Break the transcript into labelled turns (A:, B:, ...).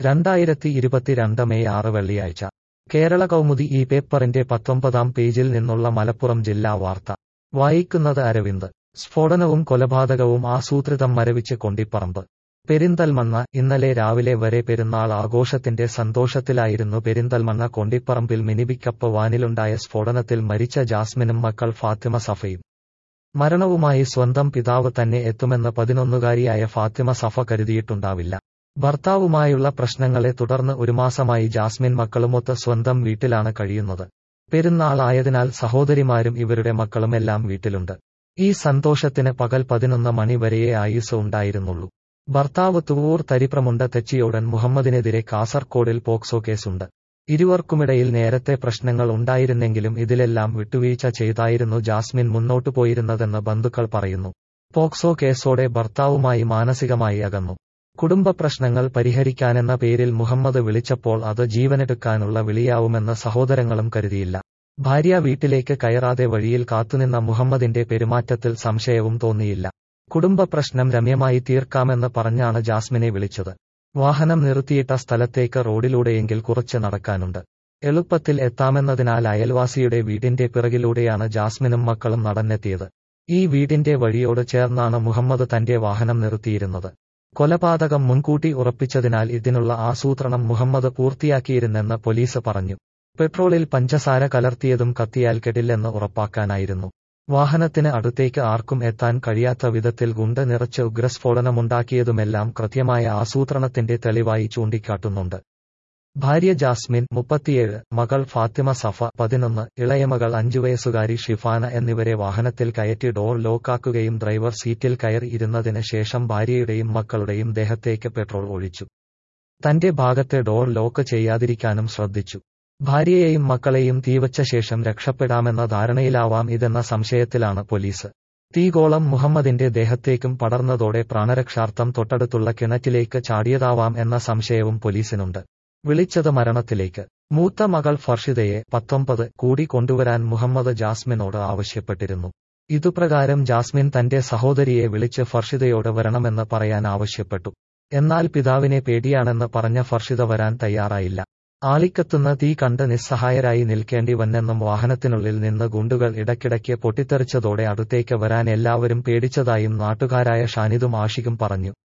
A: രണ്ടായിരത്തി ഇരുപത്തിരണ്ട് മെയ് ആറ് വെള്ളിയാഴ്ച കേരള കൗമുദി ഈ പേപ്പറിന്റെ പത്തൊമ്പതാം പേജിൽ നിന്നുള്ള മലപ്പുറം ജില്ലാ വാർത്ത വായിക്കുന്നത് അരവിന്ദ് സ്ഫോടനവും കൊലപാതകവും ആസൂത്രിതം മരവിച്ച് കൊണ്ടിപ്പറമ്പ് പെരിന്തൽമണ്ണ ഇന്നലെ രാവിലെ വരെ പെരുന്നാൾ ആഘോഷത്തിന്റെ സന്തോഷത്തിലായിരുന്നു പെരിന്തൽമണ്ണ കൊണ്ടിപ്പറമ്പിൽ മിനിപിക്കപ്പ് വാനിലുണ്ടായ സ്ഫോടനത്തിൽ മരിച്ച ജാസ്മിനും മക്കൾ ഫാത്തിമ സഫയും മരണവുമായി സ്വന്തം പിതാവ് തന്നെ എത്തുമെന്ന് പതിനൊന്നുകാരിയായ ഫാത്തിമ സഫ കരുതിയിട്ടുണ്ടാവില്ല ഭർത്താവുമായുള്ള പ്രശ്നങ്ങളെ തുടർന്ന് ഒരു മാസമായി ജാസ്മിൻ മക്കളുമൊത്ത് സ്വന്തം വീട്ടിലാണ് കഴിയുന്നത് പെരുന്നാൾ ആയതിനാൽ സഹോദരിമാരും ഇവരുടെ മക്കളുമെല്ലാം വീട്ടിലുണ്ട് ഈ സന്തോഷത്തിന് പകൽ പതിനൊന്ന് മണി വരെയേ ആയുസ് ഉണ്ടായിരുന്നുള്ളൂ ഭർത്താവ് തുവൂർ തരിപ്രമുണ്ട തെച്ചിയോടൻ മുഹമ്മദിനെതിരെ കാസർകോടിൽ പോക്സോ കേസുണ്ട് ഇരുവർക്കുമിടയിൽ നേരത്തെ പ്രശ്നങ്ങൾ ഉണ്ടായിരുന്നെങ്കിലും ഇതിലെല്ലാം വിട്ടുവീഴ്ച ചെയ്തായിരുന്നു ജാസ്മിൻ മുന്നോട്ടു പോയിരുന്നതെന്ന് ബന്ധുക്കൾ പറയുന്നു പോക്സോ കേസോടെ ഭർത്താവുമായി മാനസികമായി അകന്നു കുടുംബ പ്രശ്നങ്ങൾ പരിഹരിക്കാനെന്ന പേരിൽ മുഹമ്മദ് വിളിച്ചപ്പോൾ അത് ജീവനെടുക്കാനുള്ള വിളിയാവുമെന്ന് സഹോദരങ്ങളും കരുതിയില്ല ഭാര്യ വീട്ടിലേക്ക് കയറാതെ വഴിയിൽ കാത്തുനിന്ന മുഹമ്മദിന്റെ പെരുമാറ്റത്തിൽ സംശയവും തോന്നിയില്ല കുടുംബ പ്രശ്നം രമ്യമായി തീർക്കാമെന്ന് പറഞ്ഞാണ് ജാസ്മിനെ വിളിച്ചത് വാഹനം നിർത്തിയിട്ട സ്ഥലത്തേക്ക് റോഡിലൂടെയെങ്കിൽ കുറച്ച് നടക്കാനുണ്ട് എളുപ്പത്തിൽ എത്താമെന്നതിനാൽ അയൽവാസിയുടെ വീടിന്റെ പിറകിലൂടെയാണ് ജാസ്മിനും മക്കളും നടന്നെത്തിയത് ഈ വീടിന്റെ വഴിയോട് ചേർന്നാണ് മുഹമ്മദ് തന്റെ വാഹനം നിർത്തിയിരുന്നത് കൊലപാതകം മുൻകൂട്ടി ഉറപ്പിച്ചതിനാൽ ഇതിനുള്ള ആസൂത്രണം മുഹമ്മദ് പൂർത്തിയാക്കിയിരുന്നെന്ന് പോലീസ് പറഞ്ഞു പെട്രോളിൽ പഞ്ചസാര കലർത്തിയതും കത്തിയാൽ കെടില്ലെന്ന് ഉറപ്പാക്കാനായിരുന്നു വാഹനത്തിന് അടുത്തേക്ക് ആർക്കും എത്താൻ കഴിയാത്ത വിധത്തിൽ ഗുണ്ട് നിറച്ച് ഉഗ്രസ്ഫോടനമുണ്ടാക്കിയതുമെല്ലാം കൃത്യമായ ആസൂത്രണത്തിന്റെ തെളിവായി ചൂണ്ടിക്കാട്ടുന്നുണ്ട് ഭാര്യ ജാസ്മിൻ മുപ്പത്തിയേഴ് മകൾ ഫാത്തിമ സഫ പതിനൊന്ന് ഇളയമകൾ അഞ്ചു വയസ്സുകാരി ഷിഫാന എന്നിവരെ വാഹനത്തിൽ കയറ്റി ഡോർ ലോക്കാക്കുകയും ഡ്രൈവർ സീറ്റിൽ കയറി ഇരുന്നതിന് ശേഷം ഭാര്യയുടെയും മക്കളുടെയും ദേഹത്തേക്ക് പെട്രോൾ ഒഴിച്ചു തന്റെ ഭാഗത്തെ ഡോർ ലോക്ക് ചെയ്യാതിരിക്കാനും ശ്രദ്ധിച്ചു ഭാര്യയെയും മക്കളെയും തീവച്ച ശേഷം രക്ഷപ്പെടാമെന്ന ധാരണയിലാവാം ഇതെന്ന സംശയത്തിലാണ് പോലീസ് തീഗോളം മുഹമ്മദിന്റെ ദേഹത്തേക്കും പടർന്നതോടെ പ്രാണരക്ഷാർത്ഥം തൊട്ടടുത്തുള്ള കിണറ്റിലേക്ക് ചാടിയതാവാം എന്ന സംശയവും പോലീസിനുണ്ട് വിളിച്ചത് മരണത്തിലേക്ക് മൂത്ത മകൾ ഫർഷിദയെ പത്തൊമ്പത് കൂടി കൊണ്ടുവരാൻ മുഹമ്മദ് ജാസ്മിനോട് ആവശ്യപ്പെട്ടിരുന്നു ഇതുപ്രകാരം ജാസ്മിൻ തന്റെ സഹോദരിയെ വിളിച്ച് ഫർഷിദയോട് വരണമെന്ന് പറയാൻ ആവശ്യപ്പെട്ടു എന്നാൽ പിതാവിനെ പേടിയാണെന്ന് പറഞ്ഞ ഫർഷിദ വരാൻ തയ്യാറായില്ല ആളിക്കത്തുന്ന തീ കണ്ട് നിസ്സഹായരായി നിൽക്കേണ്ടി വന്നെന്നും വാഹനത്തിനുള്ളിൽ നിന്ന് ഗുണ്ടുകൾ ഇടയ്ക്കിടയ്ക്ക് പൊട്ടിത്തെറിച്ചതോടെ അടുത്തേക്ക് വരാൻ എല്ലാവരും പേടിച്ചതായും നാട്ടുകാരായ ഷാനിദും ആഷിഖും പറഞ്ഞു